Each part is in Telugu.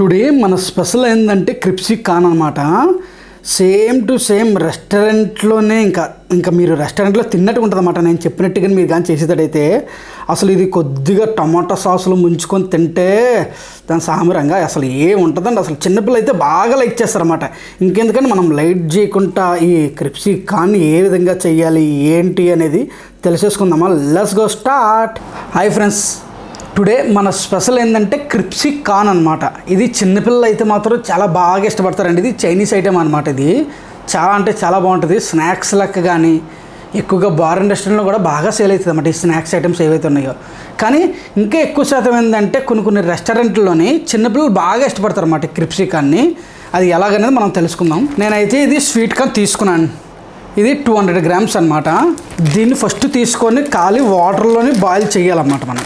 టుడే మన స్పెషల్ ఏంటంటే క్రిప్సీ కాన్ అనమాట సేమ్ టు సేమ్ రెస్టారెంట్లోనే ఇంకా ఇంకా మీరు రెస్టారెంట్లో తిన్నట్టు ఉంటుంది అనమాట నేను చెప్పినట్టుగా మీరు కానీ చేసేటట్టయితే అసలు ఇది కొద్దిగా టమాటా సాసులు ముంచుకొని తింటే దాని సామరంగా అసలు ఏం ఉంటుందండి అసలు చిన్నపిల్లలు అయితే బాగా లైక్ చేస్తారన్నమాట ఇంకెందుకంటే మనం లైట్ చేయకుండా ఈ క్రిప్సీ కాన్ ఏ విధంగా చేయాలి ఏంటి అనేది తెలిసేసుకుందామా let's go start hi friends today మన స్పెషల్ ఏంటంటే క్రిప్సీ కాన్ అనమాట ఇది చిన్నపిల్లలు అయితే మాత్రం చాలా బాగా ఇష్టపడతారండి ఇది చైనీస్ ఐటెం అనమాట ఇది చాలా అంటే చాలా బాగుంటుంది స్నాక్స్ లెక్క కానీ ఎక్కువగా బార్ అండ్ రెస్టారెంట్లో కూడా బాగా సేల్ అవుతుంది అనమాట ఈ స్నాక్స్ ఐటమ్స్ ఏవైతే ఉన్నాయో కానీ ఇంకా ఎక్కువ శాతం ఏంటంటే కొన్ని కొన్ని రెస్టారెంట్లోని చిన్నపిల్లలు బాగా ఇష్టపడతారు అన్నమాట క్రిప్సీ కాన్ని అది ఎలాగనేది మనం తెలుసుకుందాం నేనైతే ఇది స్వీట్ కాన్ తీసుకున్నాను ఇది టూ హండ్రెడ్ గ్రామ్స్ అనమాట దీన్ని ఫస్ట్ తీసుకొని ఖాళీ వాటర్లోని బాయిల్ చేయాలన్నమాట మనం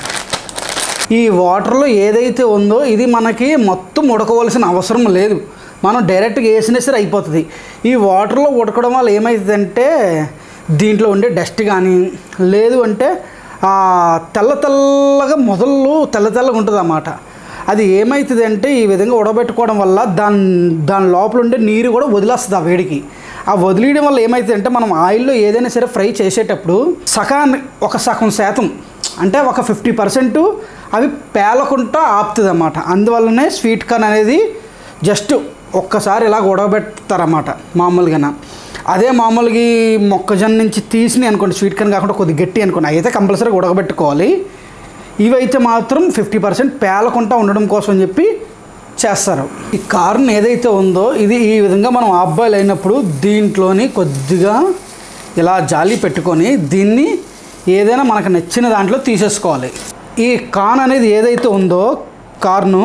ఈ వాటర్లో ఏదైతే ఉందో ఇది మనకి మొత్తం ఉడకవలసిన అవసరం లేదు మనం డైరెక్ట్గా వేసినా సరే అయిపోతుంది ఈ వాటర్లో ఉడకడం వల్ల ఏమవుతుందంటే దీంట్లో ఉండే డస్ట్ కానీ లేదు అంటే ఆ తెల్ల తెల్లగా మొదలు తెల్ల తెల్లగా ఉంటుంది అన్నమాట అది ఏమవుతుంది అంటే ఈ విధంగా ఉడబెట్టుకోవడం వల్ల దాని దాని లోపల ఉండే నీరు కూడా వదిలేస్తుంది ఆ వేడికి ఆ వదిలేయడం వల్ల ఏమవుతుంది అంటే మనం ఆయిల్లో ఏదైనా సరే ఫ్రై చేసేటప్పుడు సకాన్ని ఒక సగం శాతం అంటే ఒక ఫిఫ్టీ పర్సెంట్ అవి పేలకుండా ఆపుతుంది అన్నమాట అందువల్లనే స్వీట్ కార్న్ అనేది జస్ట్ ఒక్కసారి ఇలా ఉడకబెడతారన్నమాట మామూలుగా అదే మామూలుగా ఈ మొక్కజొన్న నుంచి తీసినాయి అనుకోండి స్వీట్ కార్న్ కాకుండా కొద్ది గట్టి అనుకోండి అయితే కంపల్సరీగా ఉడకబెట్టుకోవాలి ఇవైతే మాత్రం ఫిఫ్టీ పర్సెంట్ పేలకుండా ఉండడం కోసం చెప్పి చేస్తారు ఈ కార్న్ ఏదైతే ఉందో ఇది ఈ విధంగా మనం ఆఫ్ బాయిల్ అయినప్పుడు దీంట్లోని కొద్దిగా ఇలా జాలి పెట్టుకొని దీన్ని ఏదైనా మనకు నచ్చిన దాంట్లో తీసేసుకోవాలి ఈ కాన్ అనేది ఏదైతే ఉందో కార్ను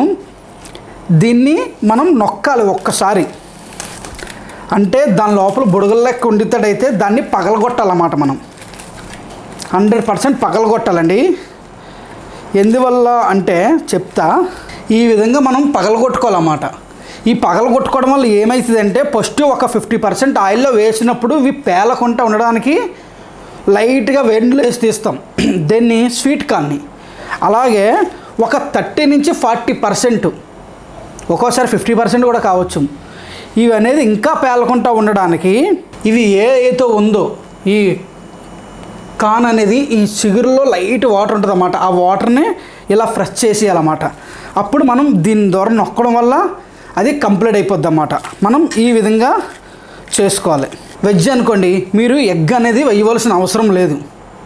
దీన్ని మనం నొక్కాలి ఒక్కసారి అంటే దాని లోపల బుడగల లెక్క ఉండితేడైతే దాన్ని పగలగొట్టాలన్నమాట మనం హండ్రెడ్ పర్సెంట్ పగలగొట్టాలండి ఎందువల్ల అంటే చెప్తా ఈ విధంగా మనం పగలగొట్టుకోవాలన్నమాట ఈ పగలగొట్టుకోవడం వల్ల ఏమవుతుందంటే ఫస్ట్ ఒక ఫిఫ్టీ పర్సెంట్ ఆయిల్లో వేసినప్పుడు ఇవి పేలకుండా ఉండడానికి లైట్గా వెండులు వేసి తీస్తాం దీన్ని స్వీట్ కార్న్ని అలాగే ఒక థర్టీ నుంచి ఫార్టీ పర్సెంట్ ఒక్కోసారి ఫిఫ్టీ పర్సెంట్ కూడా కావచ్చు ఇవి అనేది ఇంకా పేలకుండా ఉండడానికి ఇవి ఏ అయితే ఉందో ఈ కాన్ అనేది ఈ చిగురులో లైట్ వాటర్ ఉంటుంది అన్నమాట ఆ వాటర్ని ఇలా ఫ్రెష్ చేసేయాలన్నమాట అప్పుడు మనం దీని ద్వారా నొక్కడం వల్ల అది కంప్లీట్ అయిపోద్ది అన్నమాట మనం ఈ విధంగా చేసుకోవాలి వెజ్ అనుకోండి మీరు ఎగ్ అనేది వేయవలసిన అవసరం లేదు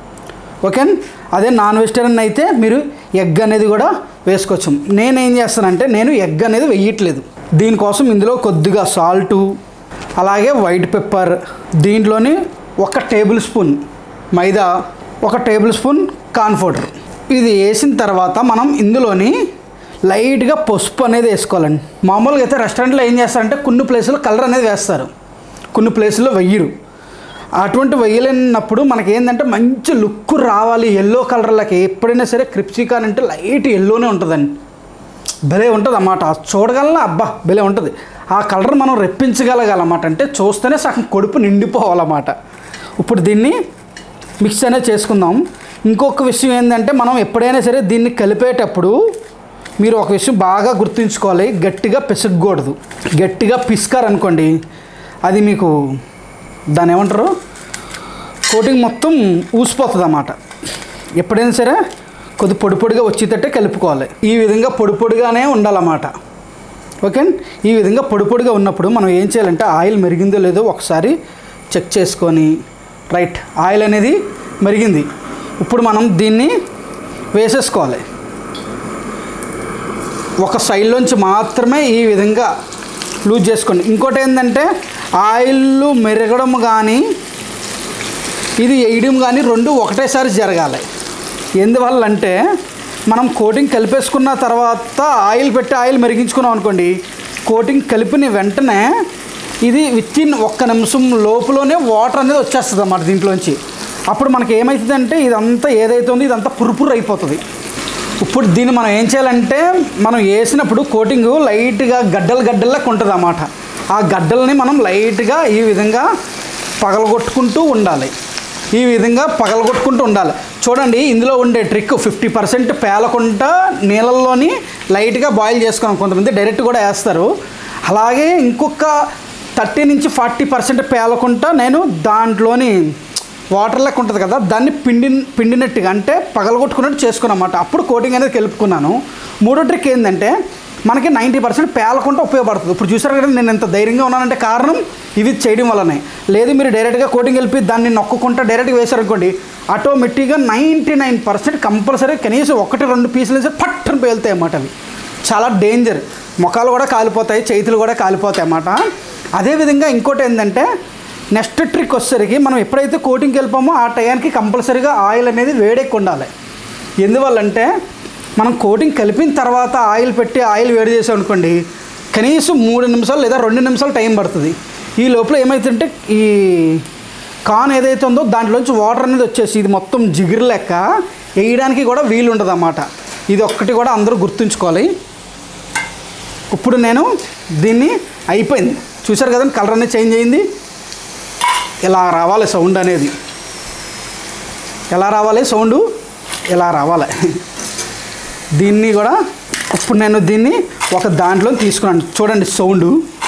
ఓకే అదే నాన్ వెజిటేరియన్ అయితే మీరు ఎగ్ అనేది కూడా వేసుకోవచ్చు నేనేం చేస్తానంటే నేను ఎగ్ అనేది వేయట్లేదు దీనికోసం ఇందులో కొద్దిగా సాల్టు అలాగే వైట్ పెప్పర్ దీంట్లోని ఒక టేబుల్ స్పూన్ మైదా ఒక టేబుల్ స్పూన్ కార్న్ పౌడర్ ఇది వేసిన తర్వాత మనం ఇందులోని లైట్గా పసుపు అనేది వేసుకోవాలండి మామూలుగా అయితే రెస్టారెంట్లో ఏం చేస్తారంటే కొన్ని ప్లేసుల్లో కలర్ అనేది వేస్తారు కొన్ని ప్లేసుల్లో వెయ్యరు అటువంటి వేయలేనప్పుడు మనకి ఏంటంటే మంచి లుక్ రావాలి ఎల్లో కలర్లకి ఎప్పుడైనా సరే క్రిప్సీ కాన్ అంటే లైట్ ఎల్లోనే ఉంటుందండి భలే ఉంటుంది అన్నమాట చూడగలన అబ్బా భలే ఉంటుంది ఆ కలర్ మనం రెప్పించగలగాలన్నమాట అంటే చూస్తేనే సగం కొడుపు నిండిపోవాలన్నమాట ఇప్పుడు దీన్ని మిక్స్ అనేది చేసుకుందాం ఇంకొక విషయం ఏంటంటే మనం ఎప్పుడైనా సరే దీన్ని కలిపేటప్పుడు మీరు ఒక విషయం బాగా గుర్తుంచుకోవాలి గట్టిగా పిసగకూడదు గట్టిగా పిసికారు అనుకోండి అది మీకు దాని ఏమంటారు కోటింగ్ మొత్తం ఊసిపోతుంది అన్నమాట ఎప్పుడైనా సరే కొద్ది పొడి పొడిగా వచ్చేటట్టే కలుపుకోవాలి ఈ విధంగా పొడి పొడిగానే ఉండాలన్నమాట ఓకే ఈ విధంగా పొడి పొడిగా ఉన్నప్పుడు మనం ఏం చేయాలంటే ఆయిల్ మెరిగిందో లేదో ఒకసారి చెక్ చేసుకొని రైట్ ఆయిల్ అనేది మెరిగింది ఇప్పుడు మనం దీన్ని వేసేసుకోవాలి ఒక సైడ్లోంచి మాత్రమే ఈ విధంగా లూజ్ చేసుకోండి ఇంకోటి ఏంటంటే ఆయిల్ మెరగడం కానీ ఇది వేయడం కానీ రెండు ఒకటేసారి జరగాలి ఎందువల్ల అంటే మనం కోటింగ్ కలిపేసుకున్న తర్వాత ఆయిల్ పెట్టి ఆయిల్ మెరిగించుకున్నాం అనుకోండి కోటింగ్ కలిపిన వెంటనే ఇది విత్ ఇన్ ఒక్క నిమిషం లోపులోనే వాటర్ అనేది వచ్చేస్తుంది అన్నమాట దీంట్లోంచి అప్పుడు మనకి ఏమవుతుందంటే ఇదంతా ఏదైతే ఉందో ఇదంతా పురుపురు అయిపోతుంది ఇప్పుడు దీన్ని మనం ఏం చేయాలంటే మనం వేసినప్పుడు కోటింగ్ లైట్గా గడ్డలు గడ్డల్లాగా ఉంటుంది అన్నమాట ఆ గడ్డల్ని మనం లైట్గా ఈ విధంగా పగలగొట్టుకుంటూ ఉండాలి ఈ విధంగా పగలగొట్టుకుంటూ ఉండాలి చూడండి ఇందులో ఉండే ట్రిక్ ఫిఫ్టీ పర్సెంట్ పేలకుండా నీళ్ళల్లోని లైట్గా బాయిల్ చేసుకున్నాం కొంతమంది డైరెక్ట్ కూడా వేస్తారు అలాగే ఇంకొక థర్టీ నుంచి ఫార్టీ పర్సెంట్ పేలకుండా నేను దాంట్లోని వాటర్ లెక్క ఉంటుంది కదా దాన్ని పిండి పిండినట్టుగా అంటే పగలగొట్టుకున్నట్టు చేసుకున్నమాట అప్పుడు కోటింగ్ అనేది కలుపుకున్నాను మూడో ట్రిక్ ఏంటంటే మనకి నైంటీ పర్సెంట్ పేలకుండా ఉపయోగపడుతుంది ఇప్పుడు చూసారు కదా నేను ఎంత ధైర్యంగా ఉన్నానంటే కారణం ఇవి చేయడం వల్లనే లేదు మీరు డైరెక్ట్గా కోటింగ్ కలిపి దాన్ని నొక్కుకుంటా డైరెక్ట్గా వేశారనుకోండి ఆటోమేటిక్గా నైంటీ నైన్ పర్సెంట్ కంపల్సరీ కనీసం ఒకటి రెండు పీసులు వేసి పట్టున పేలుతాయి అన్నమాట అవి చాలా డేంజర్ ముఖాలు కూడా కాలిపోతాయి చేతులు కూడా కాలిపోతాయి అన్నమాట అదేవిధంగా ఇంకోటి ఏంటంటే నెక్స్ట్ ట్రిక్ వచ్చేసరికి మనం ఎప్పుడైతే కోటింగ్కి వెళ్ళిపోమో ఆ టయానికి కంపల్సరీగా ఆయిల్ అనేది వేడెక్కి ఉండాలి ఎందువల్లంటే మనం కోటింగ్ కలిపిన తర్వాత ఆయిల్ పెట్టి ఆయిల్ వేడి చేసాం అనుకోండి కనీసం మూడు నిమిషాలు లేదా రెండు నిమిషాలు టైం పడుతుంది ఈ లోపల ఏమవుతుందంటే ఈ కాన్ ఏదైతే ఉందో దాంట్లోంచి వాటర్ అనేది వచ్చేసి ఇది మొత్తం జిగురు లెక్క వేయడానికి కూడా వీలు ఉండదు అన్నమాట ఇది ఒక్కటి కూడా అందరూ గుర్తుంచుకోవాలి ఇప్పుడు నేను దీన్ని అయిపోయింది చూసారు కదండి కలర్ అనేది చేంజ్ అయింది ఇలా రావాలి సౌండ్ అనేది ఎలా రావాలి సౌండ్ ఎలా రావాలి దీన్ని కూడా ఇప్పుడు నేను దీన్ని ఒక దాంట్లో తీసుకున్నాను చూడండి సౌండ్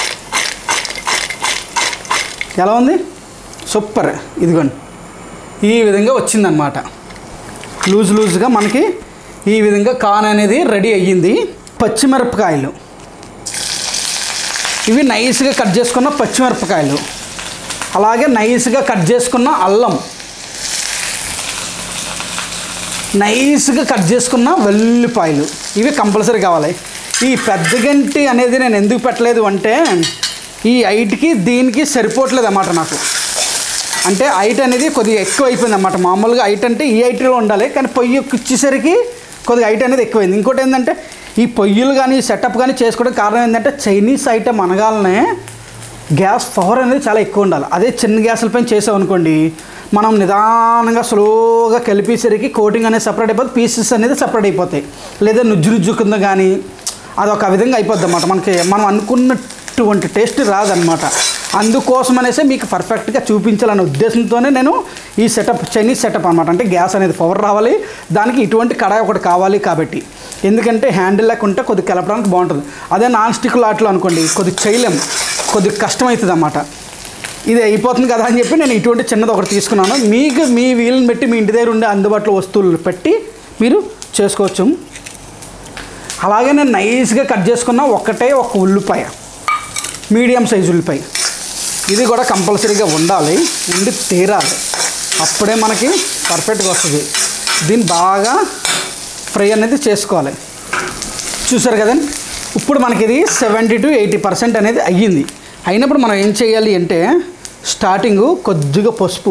ఎలా ఉంది సూపర్ ఇదిగోండి ఈ విధంగా వచ్చిందనమాట లూజ్ లూజ్గా మనకి ఈ విధంగా కాన్ అనేది రెడీ అయ్యింది పచ్చిమిరపకాయలు ఇవి నైస్గా కట్ చేసుకున్న పచ్చిమిరపకాయలు అలాగే నైస్గా కట్ చేసుకున్న అల్లం నైస్గా కట్ చేసుకున్న వెల్లుల్లిపాయలు ఇవి కంపల్సరీ కావాలి ఈ పెద్ద గంటి అనేది నేను ఎందుకు పెట్టలేదు అంటే ఈ హైట్కి దీనికి సరిపోవట్లేదు అన్నమాట నాకు అంటే హైట్ అనేది కొద్దిగా ఎక్కువ అయిపోయింది అన్నమాట మామూలుగా హైట్ అంటే ఈ హైట్లో ఉండాలి కానీ పొయ్యి ఇచ్చేసరికి కొద్దిగా హైట్ అనేది ఎక్కువైంది ఇంకోటి ఏంటంటే ఈ పొయ్యిలు కానీ సెటప్ కానీ చేసుకోవడం కారణం ఏంటంటే చైనీస్ ఐటమ్ అనగాలనే గ్యాస్ పవర్ అనేది చాలా ఎక్కువ ఉండాలి అదే చిన్న గ్యాసుల పైన చేసాం అనుకోండి మనం నిదానంగా స్లోగా కలిపేసరికి కోటింగ్ అనేది సపరేట్ అయిపోతుంది పీసెస్ అనేది సపరేట్ అయిపోతాయి లేదా నుజ్జు నుజ్జు కింద కానీ అదొక విధంగా అయిపోద్ది అన్నమాట మనకి మనం అనుకున్నటువంటి టేస్ట్ రాదనమాట అందుకోసం అనేసి మీకు పర్ఫెక్ట్గా చూపించాలనే ఉద్దేశంతోనే నేను ఈ సెటప్ చైనీస్ సెటప్ అనమాట అంటే గ్యాస్ అనేది పవర్ రావాలి దానికి ఇటువంటి కడాయి ఒకటి కావాలి కాబట్టి ఎందుకంటే హ్యాండిల్ లేకుంటే కొద్దిగా కలపడానికి బాగుంటుంది అదే నాన్ స్టిక్ లాట్లో అనుకోండి కొద్దిగా చేయలేం కొద్దిగా కష్టమవుతుంది అన్నమాట ఇది అయిపోతుంది కదా అని చెప్పి నేను ఇటువంటి చిన్నది ఒకటి తీసుకున్నాను మీకు మీ వీలుని బట్టి మీ ఇంటి దగ్గర ఉండే అందుబాటులో వస్తువులు పెట్టి మీరు చేసుకోవచ్చు అలాగే నేను నైస్గా కట్ చేసుకున్న ఒకటే ఒక ఉల్లిపాయ మీడియం సైజు ఉల్లిపాయ ఇది కూడా కంపల్సరీగా ఉండాలి ఉండి తీరాలి అప్పుడే మనకి పర్ఫెక్ట్గా వస్తుంది దీన్ని బాగా ఫ్రై అనేది చేసుకోవాలి చూసారు కదండి ఇప్పుడు మనకి ఇది సెవెంటీ టు ఎయిటీ పర్సెంట్ అనేది అయ్యింది అయినప్పుడు మనం ఏం చేయాలి అంటే స్టార్టింగ్ కొద్దిగా పసుపు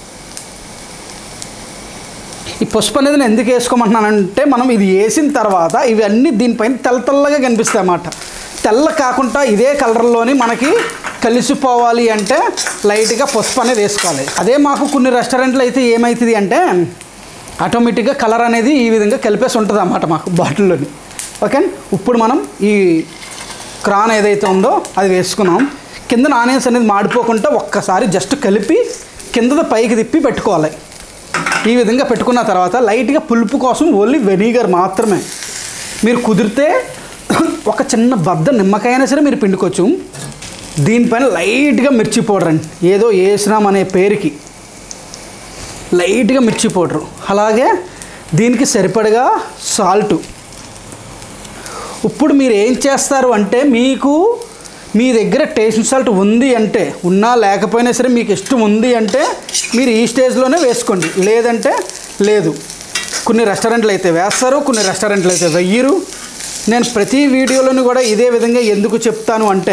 ఈ పసుపు అనేది నేను ఎందుకు వేసుకోమంటున్నానంటే మనం ఇది వేసిన తర్వాత ఇవన్నీ దీనిపైన తెల్ల తెల్లగా కనిపిస్తాయి అన్నమాట తెల్ల కాకుండా ఇదే కలర్లోని మనకి కలిసిపోవాలి అంటే లైట్గా పసుపు అనేది వేసుకోవాలి అదే మాకు కొన్ని రెస్టారెంట్లు అయితే ఏమవుతుంది అంటే ఆటోమేటిక్గా కలర్ అనేది ఈ విధంగా కలిపేసి ఉంటుంది అన్నమాట మాకు బాటిల్లోని ఓకే ఇప్పుడు మనం ఈ క్రాన్ ఏదైతే ఉందో అది వేసుకున్నాం కింద ఆనియన్స్ అనేది మాడిపోకుండా ఒక్కసారి జస్ట్ కలిపి కింద పైకి తిప్పి పెట్టుకోవాలి ఈ విధంగా పెట్టుకున్న తర్వాత లైట్గా పులుపు కోసం ఓన్లీ వెనిగర్ మాత్రమే మీరు కుదిరితే ఒక చిన్న బద్ద నిమ్మకాయ అయినా సరే మీరు పిండుకోవచ్చు దీనిపైన లైట్గా మిర్చి పౌడర్ అండి ఏదో వేసినాం అనే పేరుకి లైట్గా మిర్చి పౌడరు అలాగే దీనికి సరిపడగా సాల్టు ఇప్పుడు మీరు ఏం చేస్తారు అంటే మీకు మీ దగ్గర టేస్ట్ సాల్ట్ ఉంది అంటే ఉన్నా లేకపోయినా సరే మీకు ఇష్టం ఉంది అంటే మీరు ఈ స్టేజ్లోనే వేసుకోండి లేదంటే లేదు కొన్ని రెస్టారెంట్లు అయితే వేస్తారు కొన్ని రెస్టారెంట్లు అయితే వెయ్యరు నేను ప్రతి వీడియోలోనూ కూడా ఇదే విధంగా ఎందుకు చెప్తాను అంటే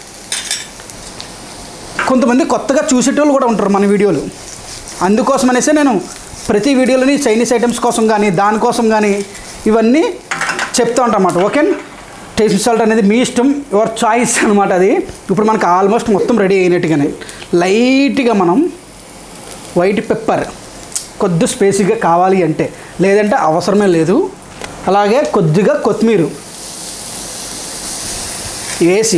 కొంతమంది కొత్తగా చూసేటోళ్ళు కూడా ఉంటారు మన వీడియోలు అందుకోసం అనేసి నేను ప్రతి వీడియోలోని చైనీస్ ఐటమ్స్ కోసం కానీ దానికోసం కానీ ఇవన్నీ చెప్తా ఉంటాను అన్నమాట ఓకే టేస్ట్ సాల్ట్ అనేది మీ ఇష్టం యువర్ చాయిస్ అనమాట అది ఇప్పుడు మనకు ఆల్మోస్ట్ మొత్తం రెడీ అయినట్టుగానే లైట్గా మనం వైట్ పెప్పర్ కొద్ది స్పేసీగా కావాలి అంటే లేదంటే అవసరమే లేదు అలాగే కొద్దిగా కొత్తిమీర వేసి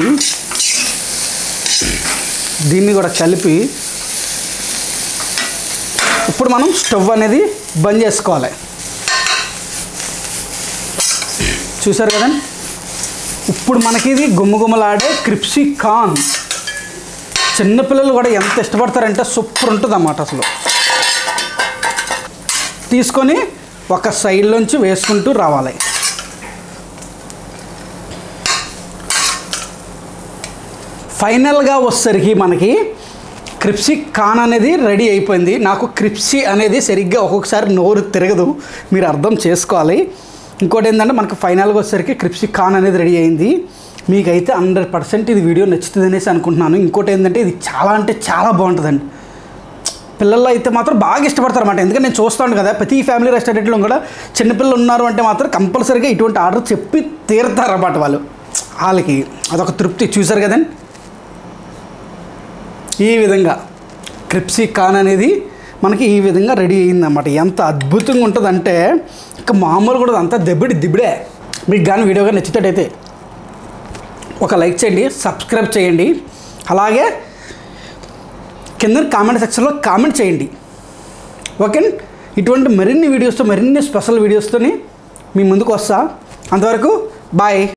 దీన్ని కూడా కలిపి ఇప్పుడు మనం స్టవ్ అనేది బంద్ చేసుకోవాలి చూసారు కదండి ఇప్పుడు మనకి ఇది గుమ్మగుమ్మలాడే క్రిప్సీ కార్న్ చిన్నపిల్లలు కూడా ఎంత ఇష్టపడతారంటే సూపర్ ఉంటుంది అన్నమాట అసలు తీసుకొని ఒక సైడ్లోంచి వేసుకుంటూ రావాలి ఫైనల్గా వచ్చేసరికి మనకి క్రిప్సీ కాన్ అనేది రెడీ అయిపోయింది నాకు క్రిప్సీ అనేది సరిగ్గా ఒక్కొక్కసారి నోరు తిరగదు మీరు అర్థం చేసుకోవాలి ఇంకోటి ఏంటంటే మనకు ఫైనల్గా వచ్చేసరికి క్రిప్సీ కాన్ అనేది రెడీ అయింది మీకైతే హండ్రెడ్ పర్సెంట్ ఇది వీడియో నచ్చుతుంది అనేసి అనుకుంటున్నాను ఇంకోటి ఏంటంటే ఇది చాలా అంటే చాలా బాగుంటుందండి పిల్లల్లో అయితే మాత్రం బాగా ఇష్టపడతారు అనమాట ఎందుకంటే నేను చూస్తాను కదా ప్రతి ఫ్యామిలీ రెస్టారెంట్లో కూడా చిన్నపిల్లలు ఉన్నారు అంటే మాత్రం కంపల్సరీగా ఇటువంటి ఆర్డర్ చెప్పి తీరుతారు అన్నమాట వాళ్ళు వాళ్ళకి అదొక తృప్తి చూసారు కదండి ఈ విధంగా క్రిప్సీ కాన్ అనేది మనకి ఈ విధంగా రెడీ అయిందన్నమాట ఎంత అద్భుతంగా ఉంటుందంటే ఇంకా మామూలు కూడా అంతా దెబ్బడి దిబ్బడే మీకు కానీ వీడియోగా నచ్చినట్టయితే ఒక లైక్ చేయండి సబ్స్క్రైబ్ చేయండి అలాగే కింద కామెంట్ సెక్షన్లో కామెంట్ చేయండి ఓకే ఇటువంటి మరిన్ని వీడియోస్తో మరిన్ని స్పెషల్ వీడియోస్తోని మీ ముందుకు వస్తా అంతవరకు బాయ్